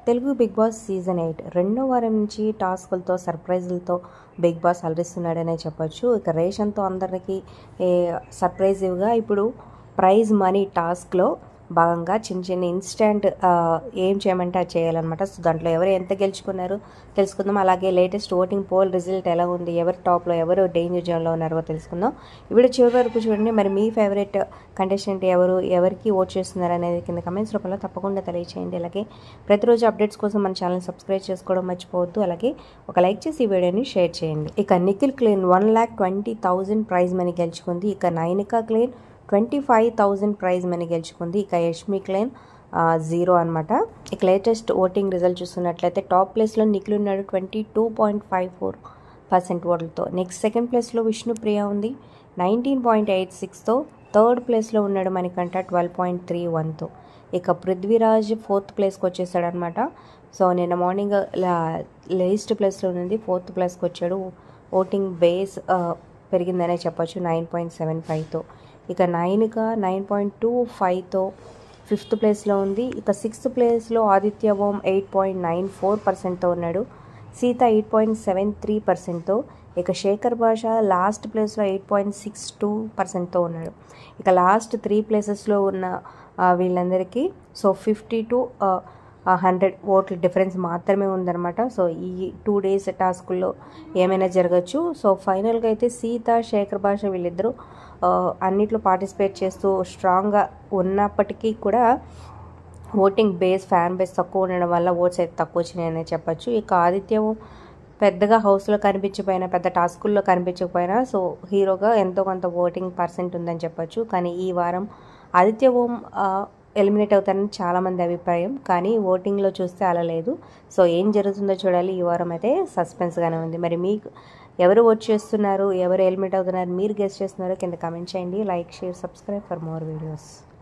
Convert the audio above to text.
Telugu Bigg Boss season eight రెండో వారం నుంచి టాస్కులతో సర్ప్రైజులతో బిగ్ బాస్ అలరిస్తున్నాడనే చెప్పొచ్చు ఇక రేషన్తో అందరికీ ఏ, సర్ప్రైజివ్గా ఇప్పుడు ప్రైజ్ మనీ టాస్క్లో భాగంగా చిన్న చిన్న ఇన్స్టెంట్ ఏం చేయమంటే అది చేయాలన్నమాట సో దాంట్లో ఎవరు ఎంత గెలుచుకున్నారు తెలుసుకుందాం అలాగే లేటెస్ట్ ఓటింగ్ పోల్ రిజల్ట్ ఎలా ఉంది ఎవరు టాప్లో ఎవరు డేంజర్ జోన్లో ఉన్నారో తెలుసుకుందాం ఇప్పుడు చివరి వరకు చూడండి మరి మీ ఫేవరెట్ కంటెస్టెంట్ ఎవరు ఎవరికి ఓట్ చేస్తున్నారు అనేది కింద కమెంట్స్ రూపంలో తప్పకుండా తెలియచేయండి అలాగే ప్రతిరోజు అప్డేట్స్ కోసం మన ఛానల్ సబ్స్క్రైబ్ చేసుకోవడం మర్చిపోవద్దు అలాగే ఒక లైక్ చేసి ఈ వీడియోని షేర్ చేయండి ఇక Nikhil clean one lakh twenty thousand prize money గెలుచుకుంది ఇక Nainika clean twenty five thousand prize money గెలుచుకుంది ఇక యష్మి క్లైన్ జీరో అనమాట ఇక లేటెస్ట్ ఓటింగ్ రిజల్ట్ చూస్తున్నట్లయితే టాప్ ప్లేస్లో నిఖిల్ ఉన్నాడు twenty two point five four percent ఓట్లతో నెక్స్ట్ సెకండ్ ప్లేస్లో విష్ణుప్రియ ఉంది నైన్టీన్ పాయింట్ ఎయిట్ సిక్స్తో థర్డ్ ప్లేస్లో ఉన్నాడు మనకంట ట్వెల్వ్ పాయింట్ త్రీ వన్తో ఇక పృథ్వీరాజ్ ఫోర్త్ ప్లేస్కి వచ్చేసాడు అనమాట సో నిన్న మార్నింగ్ లేస్ట్ ప్లేస్లో ఉంది ఫోర్త్ ప్లేస్కి వచ్చాడు ఓటింగ్ బేస్ పెరిగిందనే చెప్పొచ్చు నైన్ పాయింట్ సెవెన్ ఫైవ్తో ఇక నైన్గా నైన్ పాయింట్ టూ ఫైవ్తో ఫిఫ్త్ ప్లేస్లో ఉంది ఇక సిక్స్త్ ప్లేస్లో Aditya Om eight point nine four పర్సెంట్తో ఉన్నాడు Seetha eight point seven three పర్సెంట్తో ఇక శేఖర్ భాష లాస్ట్ ప్లేస్లో ఎయిట్ పాయింట్ సిక్స్ టూ పర్సెంట్తో ఉన్నాడు ఇక లాస్ట్ త్రీ ప్లేసెస్లో ఉన్న ఆ, వీళ్ళందరికీ సో ఫిఫ్టీ టు హండ్రెడ్ ఓట్ల డిఫరెన్స్ మాత్రమే ఉందన్నమాట సో ఈ టూ డేస్ టాస్కుల్లో ఏమైనా జరగచ్చు సో ఫైనల్గా అయితే సీత శేఖర్ భాష వీళ్ళిద్దరూ ఆ, అన్నిట్లో పార్టిసిపేట్ చేస్తూ స్ట్రాంగ్గా ఉన్నప్పటికీ కూడా ఓటింగ్ బేస్ ఫ్యాన్ బేస్ తక్కువ ఉండడం వల్ల ఓట్స్ అయితే తక్కువ వచ్చినాయని చెప్పొచ్చు ఇక ఆదిత్యం పెద్దగా హౌస్లో కనిపించకపోయినా పెద్ద టాస్కుల్లో కనిపించకపోయినా సో హీరోగా ఎంతో కొంత ఓటింగ్ పర్సెంట్ ఉందని చెప్పొచ్చు కానీ ఈ వారం ఆదిత్య ఓం ఎలిమినేట్ అవుతారని చాలామంది అభిప్రాయం కానీ ఓటింగ్లో చూస్తే అలా లేదు సో ఏం జరుగుతుందో చూడాలి ఈ వారం అయితే సస్పెన్స్గానే ఉంది మరి మీకు ఎవరు ఓట్ చేస్తున్నారు ఎవరు ఎలిమినేట్ అవుతున్నారు మీరు గెస్ట్ చేస్తున్నారో కింద కమెంట్ చేయండి like share subscribe for more videos